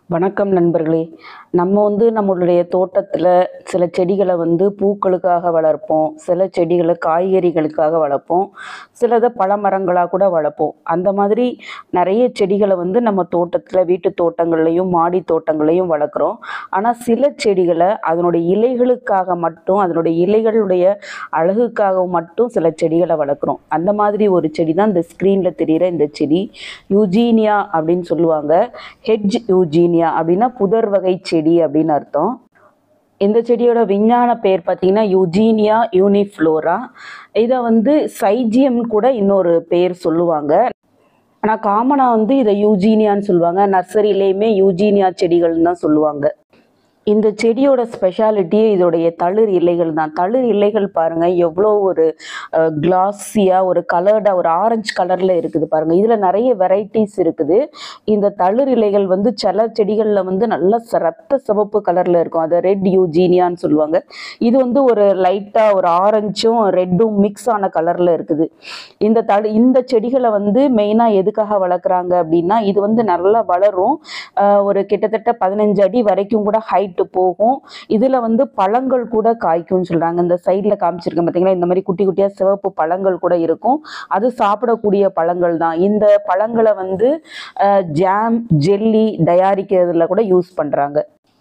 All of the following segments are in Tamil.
வணக்கம் நண்பர்களே நம்ம வந்து நம்மளுடைய தோட்டத்தில் சில செடிகளை வந்து பூக்களுக்காக வளர்ப்போம் சில செடிகளை காய்கறிகளுக்காக வளர்ப்போம் சிலதை பழமரங்களாக கூட வளர்ப்போம் அந்த மாதிரி நிறைய செடிகளை வந்து நம்ம தோட்டத்தில் வீட்டு தோட்டங்கள்லையும் மாடி தோட்டங்கள்லையும் வளர்க்குறோம் ஆனால் சில செடிகளை அதனுடைய இலைகளுக்காக மட்டும் அதனுடைய இலைகளுடைய அழகுக்காக மட்டும் சில செடிகளை வளர்க்குறோம் அந்த மாதிரி ஒரு செடி தான் இந்த ஸ்க்ரீனில் தெரிகிற இந்த செடி யூஜீனியா அப்படின்னு சொல்லுவாங்க ஹெட்ஜ் யூஜீனியா அப்படின்னா புதர் வகை செடி அப்படின்னு அர்த்தம் இந்த செடியோட விஞ்ஞான பெயர் பார்த்தீங்கன்னா யூஜீனியா யூனிஃப்ளோரா இதை வந்து சைஜியம் கூட இன்னொரு பெயர் சொல்லுவாங்க ஆனால் காமனாக வந்து இதை யூஜீனியான்னு சொல்லுவாங்க நர்சரியிலையுமே யூஜீனியா செடிகள்னு தான் சொல்லுவாங்க இந்த செடியோட ஸ்பெஷாலிட்டியே இதோடைய தளிர் இலைகள் தான் தளிர் இலைகள் பாருங்க எவ்வளோ ஒரு கிளாஸியாக ஒரு கலர்டாக ஒரு ஆரஞ்சு கலரில் இருக்குது பாருங்க இதில் நிறைய வெரைட்டிஸ் இருக்குது இந்த தளிர் இலைகள் வந்து சில செடிகளில் வந்து நல்ல ச- ரத்த சிவப்பு கலரில் இருக்கும் அதை ரெட் யூஜீனியான்னு சொல்லுவாங்க இது வந்து ஒரு லைட்டாக ஒரு ஆரஞ்சும் ரெட்டும் மிக்ஸ் ஆன கலரில் இருக்குது இந்த தளி இந்த செடிகளை வந்து மெயினாக எதுக்காக வளர்க்குறாங்க அப்படின்னா இது வந்து நல்லா வளரும் ஆஹ் ஒரு கிட்டத்தட்ட பதினஞ்சு அடி வரைக்கும் கூட ஹைட்டு போகும் இதில் வந்து பழங்கள் கூட காய்க்கும்னு சொல்கிறாங்க இந்த சைடில் காமிச்சிருக்கேன் பார்த்தீங்களா இந்த மாதிரி குட்டி குட்டியாக சிவப்பு பழங்கள் கூட இருக்கும் அது சாப்பிடக்கூடிய பழங்கள் தான் இந்த பழங்களை வந்து ஜாம் ஜெல்லி தயாரிக்கிறதுல கூட யூஸ் பண்ணுறாங்க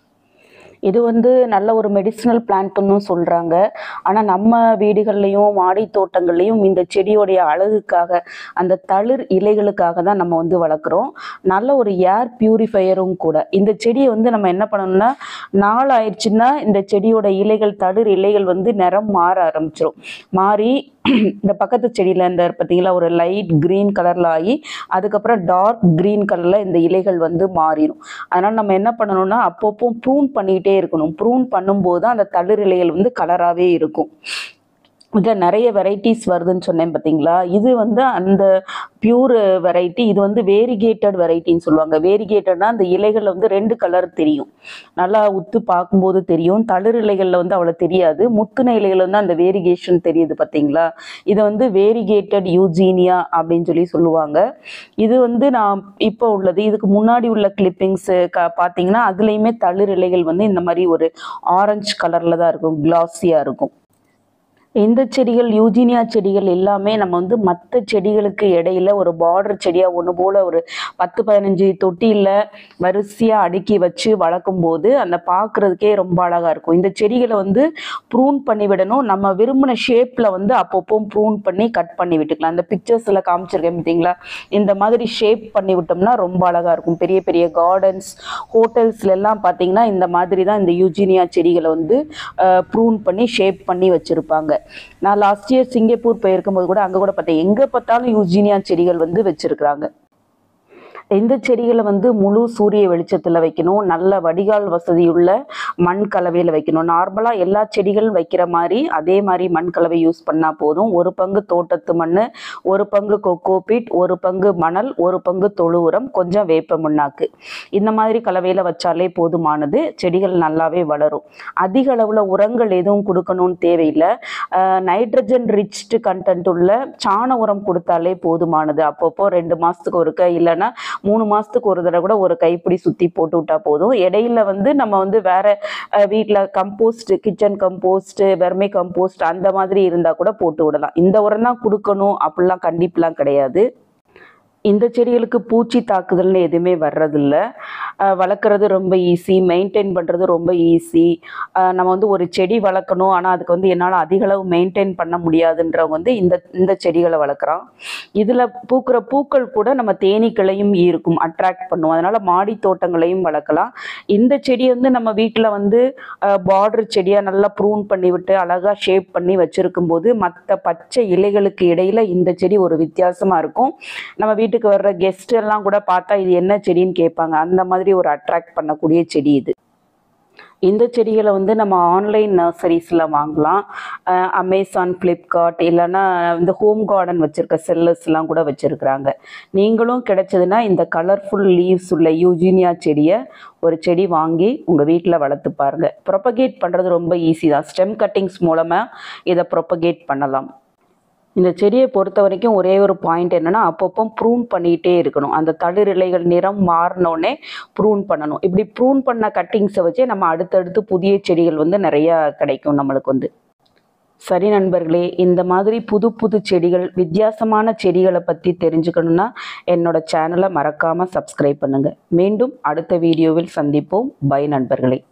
இது வந்து நல்ல ஒரு மெடிசினல் பிளான்ட்னு சொல்கிறாங்க ஆனால் நம்ம வீடுகள்லையும் மாடி தோட்டங்கள்லையும் இந்த செடியோடைய அழகுக்காக அந்த தளிர் இலைகளுக்காக தான் நம்ம வந்து வளர்க்குறோம் நல்ல ஒரு ஏர் பியூரிஃபையரும் கூட இந்த செடியை வந்து நம்ம என்ன பண்ணணும்னா நாள் ஆயிடுச்சுன்னா இந்த செடியோட இலைகள் தளிர் இலைகள் வந்து நிறம் மாற ஆரம்பிச்சிடும் மாறி இந்த பக்கத்து செடியில் இந்த பார்த்தீங்களா ஒரு லைட் க்ரீன் கலரில் ஆகி அதுக்கப்புறம் டார்க் க்ரீன் கலரில் இந்த இலைகள் வந்து மாறிடும் அதனால் நம்ம என்ன பண்ணணும்னா அப்பப்போ ப்ரூன் பண்ணிக்கிட்டே இருக்கணும் ப்ரூன் பண்ணும்போது தான் அந்த தளிர் இலைகள் வந்து கலராகவே இருக்கும் இதில் நிறைய வெரைட்டிஸ் வருதுன்னு சொன்னேன் பார்த்தீங்களா இது வந்து அந்த பியூர் வெரைட்டி இது வந்து வேரிகேட்டட் வெரைட்டின்னு சொல்லுவாங்க வேரிகேட்டட்னா அந்த இலைகளில் வந்து ரெண்டு கலர் தெரியும் நல்லா உத்து பார்க்கும்போது தெரியும் தளிர் இலைகளில் வந்து அவ்வளோ தெரியாது முத்துன இலைகள் வந்து அந்த வேரிகேஷன் தெரியுது பார்த்தீங்களா இது வந்து வேரிகேட்டட் யூஜீனியா அப்படின்னு சொல்லி சொல்லுவாங்க இது வந்து நான் இப்போ உள்ளது இதுக்கு முன்னாடி உள்ள கிளிப்பிங்ஸு க பார்த்தீங்கன்னா அதுலேயுமே தளிர் இலைகள் வந்து இந்த மாதிரி ஒரு ஆரஞ்சு கலரில் தான் இருக்கும் கிளாஸியாக இருக்கும் இந்த செடிகள் யூஜீனியா செடிகள் எல்லாமே நம்ம வந்து மற்ற செடிகளுக்கு இடையில ஒரு பார்டர் செடியாக ஒன்று போல் ஒரு பத்து பதினஞ்சு தொட்டியில் வரிசையாக அடுக்கி வச்சு வளர்க்கும் போது அந்த பார்க்குறதுக்கே ரொம்ப அழகாக இருக்கும் இந்த செடிகளை வந்து ப்ரூன் பண்ணி விடணும் நம்ம விரும்பின ஷேப்பில் வந்து அப்பப்போ ப்ரூன் பண்ணி கட் பண்ணி விட்டுக்கலாம் அந்த பிக்சர்ஸில் காமிச்சிருக்கேன் பார்த்தீங்களா இந்த மாதிரி ஷேப் பண்ணி விட்டோம்னா ரொம்ப அழகாக இருக்கும் பெரிய பெரிய கார்டன்ஸ் ஹோட்டல்ஸ்ல எல்லாம் பார்த்தீங்கன்னா இந்த மாதிரி தான் இந்த யூஜீனியா செடிகளை வந்து ப்ரூன் பண்ணி ஷேப் பண்ணி வச்சுருப்பாங்க நான் லாஸ்ட் இயர் சிங்கப்பூர் போயிருக்கும்போது கூட அங்கே கூட பார்த்தேன் எங்கே பார்த்தாலும் யூஜீனியா செடிகள் வந்து வச்சுருக்குறாங்க இந்த செடிகளை வந்து முழு சூரிய வெளிச்சத்தில் வைக்கணும் நல்ல வடிகால் வசதியுள்ள மண் கலவையில் வைக்கணும் நார்மலாக எல்லா செடிகளும் வைக்கிற மாதிரி அதே மாதிரி மண் கலவை யூஸ் பண்ணால் போதும் ஒரு பங்கு தோட்டத்து மண் ஒரு பங்கு கொக்கோ பீட் ஒரு பங்கு மணல் ஒரு பங்கு தொழு உரம் கொஞ்சம் வேப்ப முன்னாக்கு இந்த மாதிரி கலவையில் வச்சாலே போதுமானது செடிகள் நல்லாவே வளரும் அதிக அளவில் உரங்கள் எதுவும் கொடுக்கணும்னு தேவையில்லை நைட்ரஜன் ரிச்டு கண்டென்ட் உள்ள சாண உரம் கொடுத்தாலே போதுமானது அப்பப்போ ரெண்டு மாதத்துக்கு ஒருக்க இல்லைன்னா மூணு மாதத்துக்கு ஒரு தடவை கூட ஒரு கைப்பிடி சுற்றி போட்டு விட்டா போதும் இடையில வந்து நம்ம வந்து வேற வீட்டில் compost kitchen compost vermicompost அந்த மாதிரி இருந்தால் கூட போட்டு விடலாம் இந்த உரம் தான் கொடுக்கணும் அப்படிலாம் கண்டிப்புலாம் கிடையாது இந்த செடிகளுக்கு பூச்சி தாக்குதல்னு எதுவுமே வர்றதில்ல அஹ் வளர்க்குறது ரொம்ப ஈஸி மெயின்டைன் பண்ணுறது ரொம்ப ஈஸி நம்ம வந்து ஒரு செடி வளர்க்கணும் ஆனால் அதுக்கு வந்து என்னால் அதிக அளவு மெயின்டைன் பண்ண முடியாதுன்றவங்க வந்து இந்த இந்த செடிகளை வளர்க்குறான் இதில் பூக்கிற பூக்கள் கூட நம்ம தேனீக்களையும் ஈர்க்கும் அட்ராக்ட் பண்ணும் அதனால் மாடி தோட்டங்களையும் வளர்க்கலாம் இந்த செடி வந்து நம்ம வீட்டில் வந்து பார்டர் செடியாக நல்லா ப்ரூன் பண்ணி விட்டு அழகாக ஷேப் பண்ணி வச்சுருக்கும் போது மற்ற பச்சை இலைகளுக்கு இடையில இந்த செடி ஒரு வித்தியாசமாக இருக்கும் நம்ம வீட்டுக்கு வர்ற கெஸ்ட் எல்லாம் கூட பார்த்தா இது என்ன செடின்னு கேட்பாங்க அந்த மாதிரி ஒரு அட்ராக்ட் பண்ணக்கூடிய செடி இது இந்த செடிகளை வந்து நம்ம ஆன்லைன் நர்சரிஸில் வாங்கலாம் அஹ் அமேசான் ஃப்ளிப்கார்ட் இல்லைன்னா இந்த ஹோம் கார்டன் வச்சுருக்க செல்லர்ஸ்லாம் கூட வச்சுருக்குறாங்க நீங்களும் கிடைச்சதுன்னா இந்த கலர்ஃபுல் லீவ்ஸ் உள்ள யூஜீனியா செடியை ஒரு செடி வாங்கி உங்கள் வீட்டில் வளர்த்து பாருங்கள் ப்ரொபகேட் பண்ணுறது ரொம்ப ஈஸி தான் ஸ்டெம் கட்டிங்ஸ் மூலமாக இதை ப்ரொபகேட் பண்ணலாம் இந்த செடியை பொறுத்த வரைக்கும் ஒரே ஒரு பாயிண்ட் என்னென்னா அப்பப்போ ப்ரூன் பண்ணிகிட்டே இருக்கணும் அந்த தளிர் இலைகள் நிறம் மாறினோடனே ப்ரூன் பண்ணணும் இப்படி ப்ரூன் பண்ண கட்டிங்ஸை வச்சே நம்ம அடுத்தடுத்து புதிய செடிகள் வந்து நிறையா கிடைக்கும் நம்மளுக்கு வந்து சரி நண்பர்களே இந்த மாதிரி புது புது செடிகள் வித்தியாசமான செடிகளை பற்றி தெரிஞ்சுக்கணுன்னா என்னோட சேனலை மறக்காமல் சப்ஸ்கிரைப் பண்ணுங்கள் மீண்டும் அடுத்த வீடியோவில் சந்திப்போம் பை நண்பர்களே